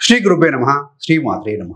శ్రీ గురుపే నమ శ్రీ మాత్రే నమ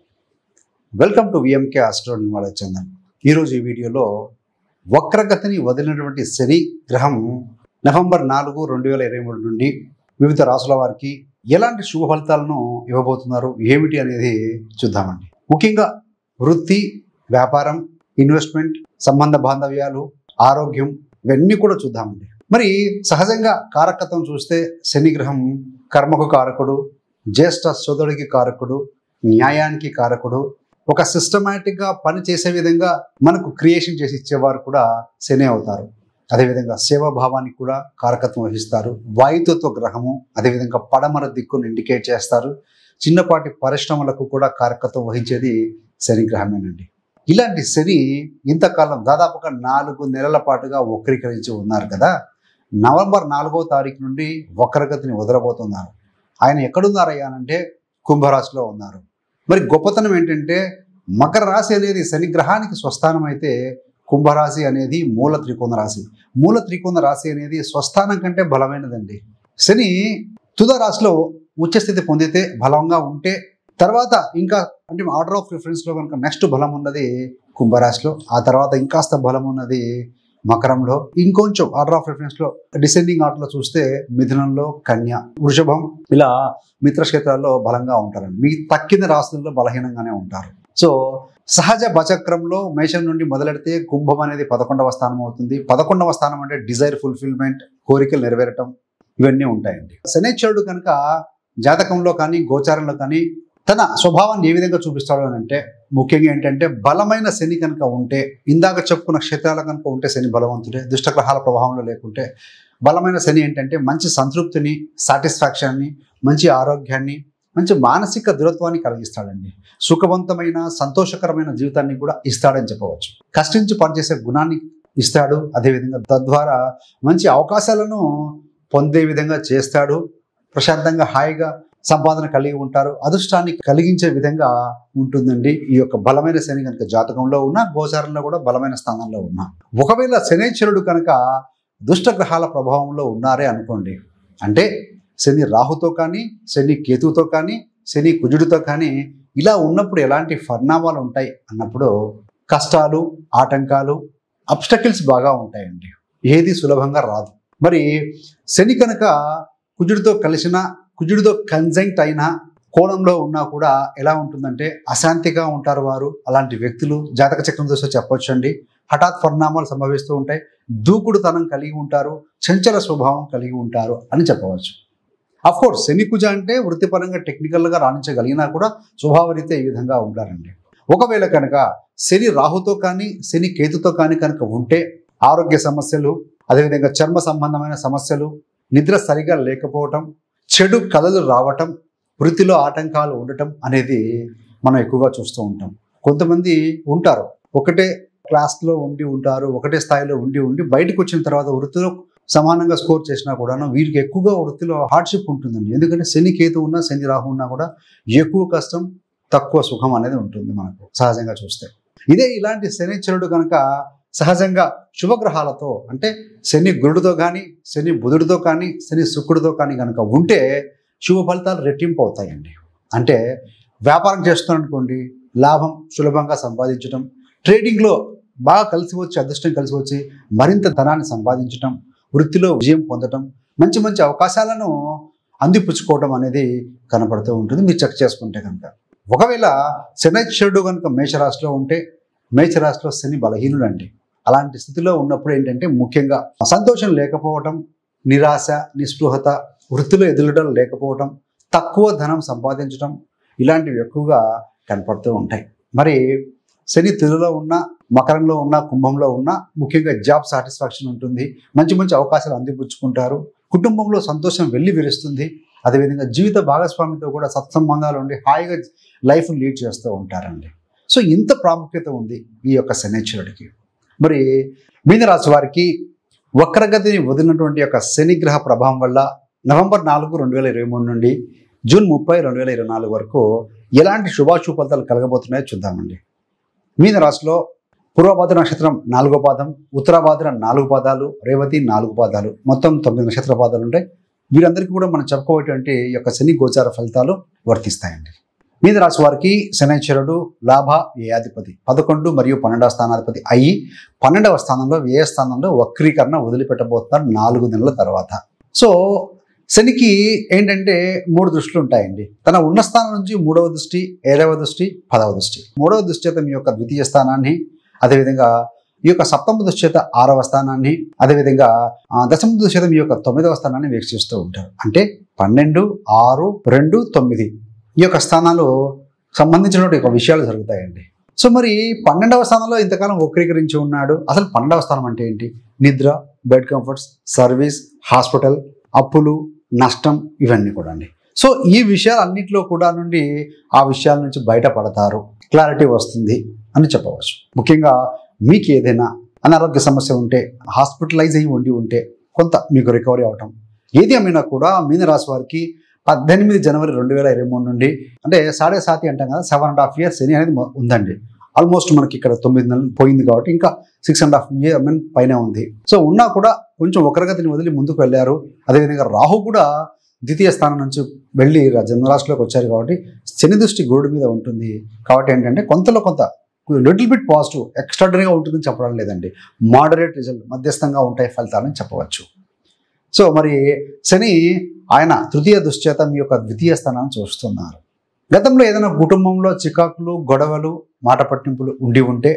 వెల్కమ్ టు విఎంకే ఆస్ట్రో నిమాల చందన్ ఈరోజు ఈ వీడియోలో వక్రగతిని వదిలినటువంటి శని గ్రహం నవంబర్ నాలుగు రెండు వేల ఇరవై మూడు నుండి వివిధ రాసుల వారికి ఎలాంటి శుభ ఫలితాలను ఇవ్వబోతున్నారు ఏమిటి అనేది చూద్దామండి ముఖ్యంగా వృత్తి వ్యాపారం ఇన్వెస్ట్మెంట్ సంబంధ బాంధవ్యాలు ఆరోగ్యం ఇవన్నీ కూడా చూద్దామండి మరి సహజంగా కారకత్వం చూస్తే శని గ్రహం కర్మకు కారకుడు జ్యేష్ఠ సోదరుడికి కారకుడు న్యాయానికి కారకుడు ఒక సిస్టమేటిక్గా పని చేసే విధంగా మనకు క్రియేషన్ చేసి ఇచ్చేవారు కూడా శని అవుతారు అదేవిధంగా సేవాభావానికి కూడా కారకత్వం వహిస్తారు వాయుతత్వ గ్రహము అదేవిధంగా పడమర దిక్కును ఇండికేట్ చేస్తారు చిన్నపాటి పరిశ్రమలకు కూడా కారకత్వం వహించేది శని గ్రహమేనండి ఇలాంటి శని ఇంతకాలం దాదాపుగా నాలుగు నెలల పాటుగా వక్రీకరించి ఉన్నారు కదా నవంబర్ నాలుగో తారీఖు నుండి వక్రగతిని వదలబోతున్నారు ఆయన ఎక్కడున్నారయ్యా అంటే కుంభరాశిలో ఉన్నారు మరి గొప్పతనం ఏంటంటే మకర రాశి అనేది శని గ్రహానికి స్వస్థానం అయితే కుంభరాశి అనేది మూల త్రికోణ రాశి మూల త్రికోణ రాశి అనేది స్వస్థానం కంటే బలమైనదండి శని తుద రాశిలో ఉచ్చస్థితి పొందితే బలంగా ఉంటే తర్వాత ఇంకా అంటే ఆర్డర్ ఆఫ్ ప్రిఫరెన్స్లో కనుక నెక్స్ట్ బలం ఉన్నది కుంభరాశిలో ఆ తర్వాత ఇంకాస్త బలం ఉన్నది మకరంలో ఇంకొంచెం ఆర్డర్ ఆఫ్ ప్రిఫరెన్స్లో డిసెండింగ్ ఆర్డర్లో చూస్తే మిథునంలో కన్య వృషభం ఇలా మిత్రక్షేత్రాల్లో బలంగా ఉంటారండి మీ తక్కిన రాశుల్లో బలహీనంగానే ఉంటారు సో సహజ బచక్రంలో మేషం నుండి మొదలెడితే కుంభం అనేది పదకొండవ స్థానం అవుతుంది పదకొండవ స్థానం అంటే డిజైర్ ఫుల్ఫిల్మెంట్ కోరికలు నెరవేరటం ఇవన్నీ ఉంటాయండి శనేశ్వరుడు కనుక జాతకంలో కానీ గోచారంలో కానీ తన స్వభావాన్ని ఏ విధంగా చూపిస్తాడు అని అంటే ముఖ్యంగా ఏంటంటే బలమైన శని కనుక ఉంటే ఇందాక చెప్పుకున్న క్షేత్రాలు కనుక ఉంటే శని బలవంతుడే దుష్టగ్రహాల ప్రభావంలో లేకుంటే బలమైన శని ఏంటంటే మంచి సంతృప్తిని సాటిస్ఫాక్షన్ని మంచి ఆరోగ్యాన్ని మంచి మానసిక దృఢత్వాన్ని కలిగిస్తాడండి సుఖవంతమైన సంతోషకరమైన జీవితాన్ని కూడా ఇస్తాడని చెప్పవచ్చు కష్టించి పనిచేసే గుణాన్ని ఇస్తాడు అదేవిధంగా తద్వారా మంచి అవకాశాలను పొందే విధంగా చేస్తాడు ప్రశాంతంగా హాయిగా సంపాదన కలిగి ఉంటారు అదృష్టాన్ని కలిగించే విధంగా ఉంటుందండి ఈ యొక్క బలమైన శని కనుక జాతకంలో ఉన్న గోచారంలో కూడా బలమైన స్థానంలో ఉన్నా ఒకవేళ శనేశ్వరుడు కనుక దుష్ట గ్రహాల ప్రభావంలో ఉన్నారే అనుకోండి అంటే శని రాహుతో కానీ శని కేతువుతో కానీ శని కుజుడితో కానీ ఇలా ఉన్నప్పుడు ఎలాంటి పరిణామాలు ఉంటాయి అన్నప్పుడు కష్టాలు ఆటంకాలు అబ్స్టకిల్స్ బాగా ఉంటాయండి ఏది సులభంగా రాదు మరి శని కనుక కుజుడితో కలిసిన కుజుడితో కన్జంక్ట్ అయిన కోణంలో ఉన్నా కూడా ఎలా ఉంటుందంటే అశాంతిగా ఉంటారు వారు అలాంటి వ్యక్తులు జాతక చక్రం దృష్టిలో చెప్పొచ్చు అండి హఠాత్ పరిణామాలు సంభవిస్తూ ఉంటాయి దూకుడుతనం కలిగి ఉంటారు చంచల స్వభావం కలిగి ఉంటారు అని చెప్పవచ్చు అఫ్ కోర్స్ శని కుజ అంటే వృత్తిపరంగా టెక్నికల్గా రాణించగలిగినా కూడా స్వభావరీత్యా ఈ విధంగా ఉంటారండి ఒకవేళ కనుక శని రాహుతో కానీ శని కేతుతో కానీ కనుక ఉంటే ఆరోగ్య సమస్యలు అదేవిధంగా చర్మ సంబంధమైన సమస్యలు నిద్ర సరిగా లేకపోవటం చెడు కళలు రావటం వృత్తిలో ఆటంకాలు ఉండటం అనేది మనం ఎక్కువగా చూస్తూ ఉంటాం కొంతమంది ఉంటారు ఒకటే క్లాస్లో ఉండి ఉంటారు ఒకటే స్థాయిలో ఉండి ఉండి బయటకు వచ్చిన తర్వాత వృత్తిలో సమానంగా స్కోర్ చేసినా కూడాను వీరికి ఎక్కువగా వృత్తిలో హార్డ్షిప్ ఉంటుందండి ఎందుకంటే శని కేతు ఉన్నా శని రాహు ఉన్నా కూడా ఎక్కువ కష్టం తక్కువ సుఖం అనేది ఉంటుంది మనకు సహజంగా చూస్తే ఇదే ఇలాంటి శనిచరుడు కనుక సహజంగా శుభగ్రహాలతో అంటే శని గురుడితో కానీ శని బుధుడితో కానీ శని శుక్రుడితో కానీ కనుక ఉంటే శుభ ఫలితాలు రెట్టింపు అవుతాయండి అంటే వ్యాపారం చేస్తున్నారనుకోండి లాభం సులభంగా సంపాదించడం ట్రేడింగ్లో బాగా కలిసి వచ్చి అదృష్టం కలిసి వచ్చి మరింత ధనాన్ని సంపాదించటం వృత్తిలో విజయం పొందటం మంచి మంచి అవకాశాలను అందిపుచ్చుకోవడం అనేది కనపడుతూ ఉంటుంది మీరు చెక్ చేసుకుంటే కనుక ఒకవేళ శనైశ్వరుడు కనుక మేషరాశిలో ఉంటే మేషరాశిలో శని బలహీనుడు అండి అలాంటి స్థితిలో ఉన్నప్పుడు ఏంటంటే ముఖ్యంగా సంతోషం లేకపోవటం నిరాశ నిస్పృహత వృత్తిలో ఎదురడం లేకపోవటం తక్కువ ధనం సంపాదించడం ఇలాంటివి ఎక్కువగా కనపడుతూ ఉంటాయి మరి శని తిరులో ఉన్న మకరంలో ఉన్న కుంభంలో ఉన్న ముఖ్యంగా జాబ్ సాటిస్ఫాక్షన్ ఉంటుంది మంచి మంచి అవకాశాలు అందిపుచ్చుకుంటారు కుటుంబంలో సంతోషం వెళ్ళి విరుస్తుంది అదేవిధంగా జీవిత భాగస్వామితో కూడా సత్సంబంధాలు ఉండి హాయిగా లైఫ్ లీడ్ చేస్తూ ఉంటారండి సో ఇంత ప్రాముఖ్యత ఉంది ఈ యొక్క శనేశ్వరుడికి మరి మీనరాశి వారికి వక్రగతిని వదిలినటువంటి యొక్క శనిగ్రహ ప్రభావం వల్ల నవంబర్ నాలుగు రెండు వేల ఇరవై మూడు నుండి జూన్ ముప్పై రెండు వేల ఇరవై నాలుగు వరకు ఎలాంటి శుభాశుభ ఫలితాలు కలగబోతున్నాయో చూద్దామండి మీన రాశిలో పూర్వభాద్ర నక్షత్రం నాలుగో పాదం ఉత్తరాభాద్ర నాలుగు పాదాలు రేవతి నాలుగు పాదాలు మొత్తం తొమ్మిది నక్షత్ర పాదాలు ఉంటాయి వీరందరికీ కూడా మనం చెప్పుకోవటువంటి ఈ యొక్క శని గోచార ఫలితాలు వర్తిస్తాయండి మీద రాశి వారికి శనైశ్వరుడు లాభ వ్యయాధిపతి పదకొండు మరియు పన్నెండవ స్థానాధిపతి అయి పన్నెండవ స్థానంలో వ్యయ స్థానంలో వక్రీకరణ వదిలిపెట్టబోతున్నారు నాలుగు నెలల తర్వాత సో శనికి ఏంటంటే మూడు దృష్టిలు ఉంటాయండి తన ఉన్న స్థానం నుంచి మూడవ దృష్టి ఏడవ దృష్టి పదవ దృష్టి మూడవ దృష్టి చేత మీ యొక్క ద్వితీయ స్థానాన్ని అదేవిధంగా ఈ యొక్క సప్తమ దృష్టి చేత ఆరవ స్థానాన్ని అదేవిధంగా ఆ, దశమ దృష్టి చేత మీ యొక్క తొమ్మిదవ స్థానాన్ని వీక్షిస్తూ ఉంటారు అంటే పన్నెండు ఆరు రెండు తొమ్మిది ఈ యొక్క స్థానాలు సంబంధించినటువంటి ఒక విషయాలు జరుగుతాయండి సో మరి పన్నెండవ స్థానంలో ఇంతకాలం వక్రీకరించి ఉన్నాడు అసలు పన్నెండవ స్థానం అంటే ఏంటి నిద్ర బెడ్ కంఫర్ట్స్ సర్వీస్ హాస్పిటల్ అప్పులు నష్టం ఇవన్నీ కూడా అండి సో ఈ విషయాలన్నింటిలో కూడా నుండి ఆ విషయాల నుంచి బయటపడతారు క్లారిటీ వస్తుంది అని చెప్పవచ్చు ముఖ్యంగా మీకు ఏదైనా అనారోగ్య సమస్య ఉంటే హాస్పిటలైజ్ అయ్యి ఉండి ఉంటే కొంత మీకు రికవరీ అవటం ఏది ఏమైనా కూడా మీన రాశి వారికి పద్దెనిమిది జనవరి రెండు వేల ఇరవై మూడు నుండి అంటే సాడే సాతి అంటాం కదా సెవెన్ అండ్ హాఫ్ ఇయర్స్ శని అనేది మొ- ఉందండి ఆల్మోస్ట్ మనకి ఇక్కడ తొమ్మిది నెలలు పోయింది కాబట్టి ఇంకా సిక్స్ అండ్ హాఫ్ ఇయర్ మీన్ పైన ఉంది సో ఉన్నా కూడా కొంచెం ఒకరగతిని వదిలి ముందుకు వెళ్ళారు అదేవిధంగా రాహు కూడా ద్వితీయ స్థానం నుంచి వెళ్ళి రా- జన్మరాశిలోకి వచ్చారు కాబట్టి శని దృష్టి గురుడు మీద ఉంటుంది కాబట్టి ఏంటంటే కొంతలో కొంత లిటిల్ బిట్ పాజిటివ్ ఎక్స్ట్రాడనరీగా ఉంటుందని చెప్పడం లేదండి మోడరేట్ రిజల్ట్ మధ్యస్థంగా ఉంటాయి ఫలితాలని చెప్పవచ్చు సో మరి శని ఆయన తృతీయ దుశ్చేత మీ యొక్క ద్వితీయ స్థానాన్ని చూస్తున్నారు గతంలో ఏదైనా కుటుంబంలో చికాకులు గొడవలు మాట పట్టింపులు ఉండి ఉంటే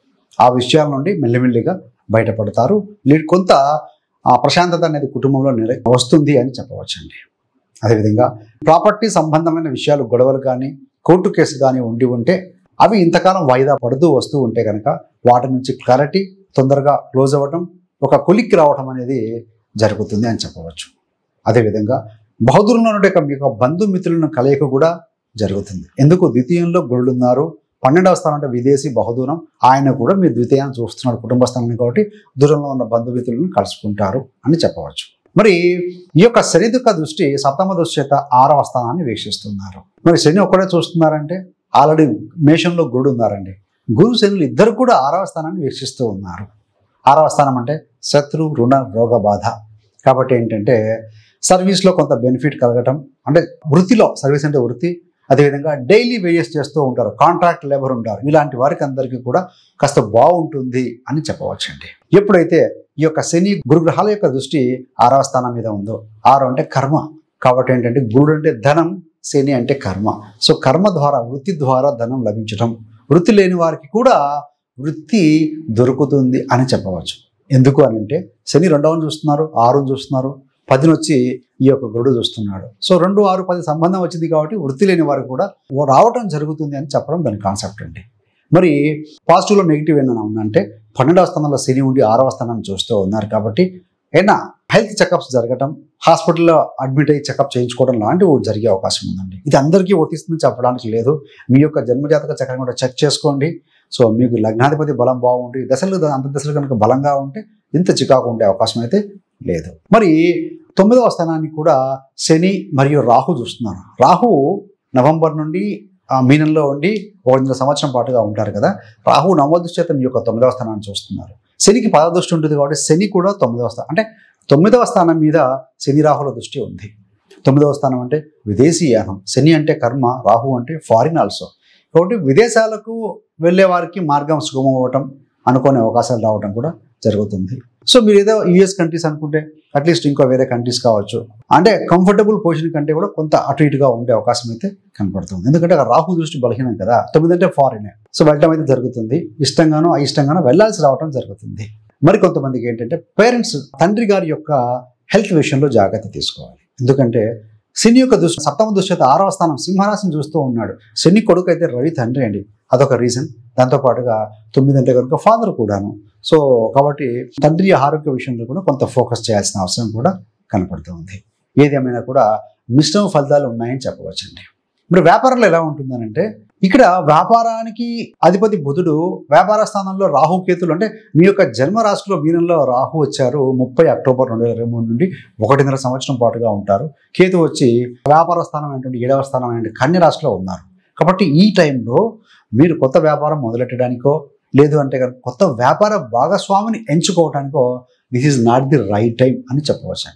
ఆ విషయాల నుండి మెల్లిమెల్లిగా బయటపడతారు లే- కొంత ఆ ప్రశాంతత అనేది కుటుంబంలో నిల వస్తుంది అని చెప్పవచ్చండి అదేవిధంగా ప్రాపర్టీ సంబంధమైన విషయాలు గొడవలు కానీ కోర్టు కేసు కానీ ఉండి ఉంటే అవి ఇంతకాలం వాయిదా పడుతూ వస్తూ ఉంటే కనుక వాటి నుంచి క్లారిటీ తొందరగా క్లోజ్ అవ్వటం ఒక కొలిక్కి రావటం అనేది జరుగుతుంది అని చెప్పవచ్చు అదేవిధంగా బహుదూరంలో ఉండే మీ యొక్క బంధుమిత్రులను కలయిక కూడా జరుగుతుంది ఎందుకు ద్వితీయంలో గురుడు ఉన్నారు పన్నెండవ స్థానం అంటే విదేశీ బహుదూరం ఆయన కూడా మీ ద్వితీయాన్ని చూస్తున్నాడు కుటుంబ స్థానాన్ని కాబట్టి దూరంలో ఉన్న బంధుమిత్రులను కలుసుకుంటారు అని చెప్పవచ్చు మరి ఈ యొక్క శని దుఃఖ దృష్టి సప్తమ దృష్టి చేత ఆరవ స్థానాన్ని వీక్షిస్తున్నారు మరి శని ఒక్కడే చూస్తున్నారంటే ఆల్రెడీ మేషంలో గురుడు ఉన్నారండి గురు శనులు ఇద్దరు కూడా ఆరవ స్థానాన్ని వీక్షిస్తూ ఉన్నారు ఆరవ స్థానం అంటే శత్రు రుణ రోగ బాధ కాబట్టి ఏంటంటే సర్వీస్లో కొంత బెనిఫిట్ కలగటం అంటే వృత్తిలో సర్వీస్ అంటే వృత్తి అదేవిధంగా డైలీ వేజెస్ చేస్తూ ఉంటారు కాంట్రాక్ట్ లేబర్ ఉంటారు ఇలాంటి వారికి అందరికీ కూడా కాస్త బాగుంటుంది అని చెప్పవచ్చండి ఎప్పుడైతే ఈ యొక్క శని గురుగ్రహాల యొక్క దృష్టి ఆరవ స్థానం మీద ఉందో ఆరు అంటే కర్మ కాబట్టి ఏంటంటే గురుడు అంటే ధనం శని అంటే కర్మ సో కర్మ ద్వారా వృత్తి ద్వారా ధనం లభించడం వృత్తి లేని వారికి కూడా వృత్తి దొరుకుతుంది అని చెప్పవచ్చు ఎందుకు అని అంటే శని రెండవని చూస్తున్నారు ఆరుని చూస్తున్నారు పదిని వచ్చి ఈ యొక్క గురుడు చూస్తున్నాడు సో రెండు ఆరు పది సంబంధం వచ్చింది కాబట్టి వృత్తి లేని వారికి కూడా రావటం జరుగుతుంది అని చెప్పడం దాని కాన్సెప్ట్ అండి మరి పాజిటివ్లో నెగిటివ్ ఏమైనా ఉందంటే పన్నెండవ స్థానంలో శని ఉండి ఆరవ స్థానాన్ని చూస్తూ ఉన్నారు కాబట్టి అయినా హెల్త్ చెకప్స్ జరగటం హాస్పిటల్లో అడ్మిట్ అయ్యి చెకప్ చేయించుకోవడం లాంటివి జరిగే అవకాశం ఉందండి ఇది అందరికీ వర్తిస్తుంది చెప్పడానికి లేదు మీ యొక్క జన్మజాతక చక్రం కూడా చెక్ చేసుకోండి సో మీకు లగ్నాధిపతి బలం బాగుండి దశలు అంత దశలు కనుక బలంగా ఉంటే ఇంత చికాకు ఉండే అవకాశం అయితే లేదు మరి తొమ్మిదవ స్థానాన్ని కూడా శని మరియు రాహు చూస్తున్నారు రాహు నవంబర్ నుండి ఆ, మీనంలో ఉండి ఒక సంవత్సరం పాటుగా ఉంటారు కదా రాహు నవదృష్టి చేత మీ యొక్క తొమ్మిదవ స్థానాన్ని చూస్తున్నారు శనికి పద దృష్టి ఉంటుంది కాబట్టి శని కూడా తొమ్మిదవ స్థానం అంటే తొమ్మిదవ స్థానం మీద శని రాహుల దృష్టి ఉంది తొమ్మిదవ స్థానం అంటే విదేశీయానం శని అంటే కర్మ రాహు అంటే ఫారిన్ ఆల్సో కాబట్టి విదేశాలకు వెళ్ళే వారికి మార్గం సుగమం అవ్వటం అనుకునే అవకాశాలు రావడం కూడా జరుగుతుంది సో మీరు ఏదో యుఎస్ కంట్రీస్ అనుకుంటే అట్లీస్ట్ ఇంకో వేరే కంట్రీస్ కావచ్చు అంటే కంఫర్టబుల్ పొజిషన్ కంటే కూడా కొంత అటు ఇటుగా ఉండే అవకాశం అయితే కనపడుతుంది ఎందుకంటే అక్కడ రాహు దృష్టి బలహీనం కదా తొమ్మిది అంటే ఫారిన్ సో వెళ్ళటం అయితే జరుగుతుంది ఇష్టంగానో అయిష్టంగానో వెళ్ళాల్సి రావడం జరుగుతుంది మరి కొంతమందికి ఏంటంటే పేరెంట్స్ తండ్రి గారి యొక్క హెల్త్ విషయంలో జాగ్రత్త తీసుకోవాలి ఎందుకంటే శని యొక్క దృష్టి సప్తమ దృష్టి అయితే ఆరవ స్థానం సింహరాశిని చూస్తూ ఉన్నాడు శని కొడుకు అయితే రవి తండ్రి అండి అదొక రీజన్ దాంతోపాటుగా తొమ్మిది అంటే కనుక ఫాదర్ కూడాను సో కాబట్టి తండ్రి ఆరోగ్య విషయంలో కూడా కొంత ఫోకస్ చేయాల్సిన అవసరం కూడా కనపడుతూ ఉంది ఏదేమైనా కూడా మిశ్రమ ఫలితాలు ఉన్నాయని చెప్పవచ్చండి ఇప్పుడు వ్యాపారంలో ఎలా ఉంటుందనంటే ఇక్కడ వ్యాపారానికి అధిపతి బుధుడు వ్యాపార స్థానంలో రాహుకేతులు అంటే మీ యొక్క జన్మ రాశిలో మీనంలో రాహు వచ్చారు ముప్పై అక్టోబర్ రెండు వేల ఇరవై మూడు నుండి ఒకటిన్నర సంవత్సరం పాటుగా ఉంటారు కేతు వచ్చి వ్యాపార స్థానం అయినటువంటి ఏడవ స్థానం అయినటువంటి కన్య రాశిలో ఉన్నారు కాబట్టి ఈ టైంలో మీరు కొత్త వ్యాపారం మొదలెట్టడానికో లేదు అంటే కనుక కొత్త వ్యాపార భాగస్వామిని ఎంచుకోవడానికో this is not the right time అని చెప్పవచ్చండి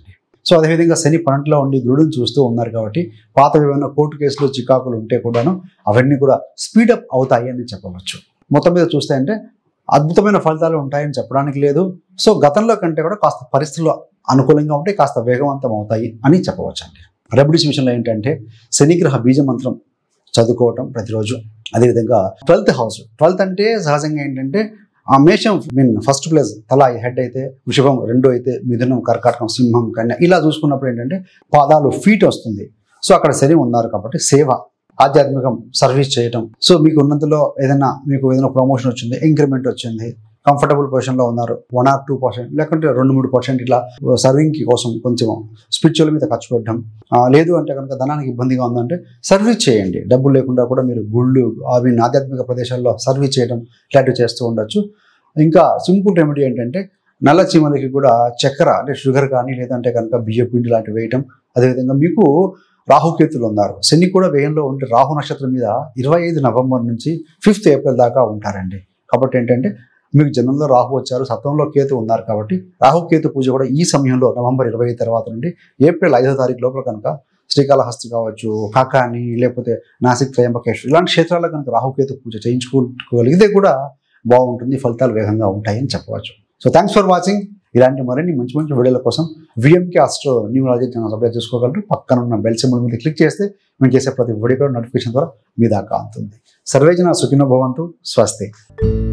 సో అదేవిధంగా శని పన్నెండులో ఉండి గురుడుని చూస్తూ ఉన్నారు కాబట్టి పాత ఏమైనా కోర్టు కేసులు చికాకులు ఉంటే కూడాను అవన్నీ కూడా స్పీడప్ అవుతాయి అని చెప్పవచ్చు మొత్తం మీద చూస్తే అంటే అద్భుతమైన ఫలితాలు ఉంటాయని చెప్పడానికి లేదు సో గతంలో కంటే కూడా కాస్త పరిస్థితులు అనుకూలంగా ఉంటే కాస్త వేగవంతం అవుతాయి అని చెప్పవచ్చు అండి రెమెడీస్ విషయంలో ఏంటంటే శనిగ్రహ బీజ మంత్రం చదువుకోవటం ప్రతిరోజు అదేవిధంగా ట్వెల్త్ హౌస్ ట్వెల్త్ అంటే సహజంగా ఏంటంటే ఆ మేషం మీన్ ఫస్ట్ ప్లేస్ తల హెడ్ అయితే వృషభం రెండు అయితే మిథునం కర్కాటకం సింహం కన్య ఇలా చూసుకున్నప్పుడు ఏంటంటే పాదాలు ఫీట్ వస్తుంది సో అక్కడ శని ఉన్నారు కాబట్టి సేవ ఆధ్యాత్మికం సర్వీస్ చేయటం సో మీకు ఉన్నంతలో ఏదైనా మీకు ఏదైనా ప్రమోషన్ వచ్చింది ఇంక్రిమెంట్ వచ్చింది కంఫర్టబుల్ పొజిషన్లో ఉన్నారు వన్ ఆర్ టూ పర్సెంట్ లేకుంటే రెండు మూడు పర్సెంట్ ఇట్లా సర్వింగ్ కోసం కొంచెం స్పిరిచువల్ మీద ఖర్చు పెట్టడం ఆ, లేదు అంటే కనుక ధనానికి ఇబ్బందిగా ఉందంటే సర్వీస్ చేయండి డబ్బులు లేకుండా కూడా మీరు గుళ్ళు అవి ఆధ్యాత్మిక ప్రదేశాల్లో సర్వీస్ చేయడం ఇలాంటివి చేస్తూ ఉండొచ్చు ఇంకా సింపుల్ రెమెడీ ఏంటంటే నల్ల చీమలకి కూడా చక్కెర అంటే షుగర్ కానీ లేదంటే కనుక బియ్య పిండి లాంటివి వేయటం అదేవిధంగా మీకు రాహుకేతులు ఉన్నారు శని కూడా వ్యయంలో ఉంటే రాహు నక్షత్రం మీద ఇరవై ఐదు నవంబర్ నుంచి ఫిఫ్త్ ఏప్రిల్ దాకా ఉంటారండి కాబట్టి ఏంటంటే మీకు జన్మంలో రాహు వచ్చారు సత్వంలో కేతు ఉన్నారు కాబట్టి రాహుకేతు పూజ కూడా ఈ సమయంలో నవంబర్ ఇరవై తర్వాత నుండి ఏప్రిల్ ఐదో తారీఖు లోపల కనుక శ్రీకాళహస్తి కావచ్చు కాకాని లేకపోతే నాసిక్ త్రయంబకేశ్వర్ ఇలాంటి క్షేత్రాల్లో కనుక రాహుకేతు పూజ చేయించుకోగలిగితే కూడా బాగుంటుంది ఫలితాలు వేగంగా ఉంటాయని చెప్పవచ్చు సో థ్యాంక్స్ ఫర్ వాచింగ్ ఇలాంటి మరిన్ని మంచి మంచి వీడియోల కోసం VMK astro numerology channel subscribe చేసుకోగలరు పక్కన ఉన్న బెల్ సింబల్ మీద క్లిక్ చేస్తే మేము చేసే ప్రతి వీడియో కూడా నోటిఫికేషన్ ద్వారా మీ దాకా అందుతుంది సర్వేజన సుఖినో భవంతు స్వస్తి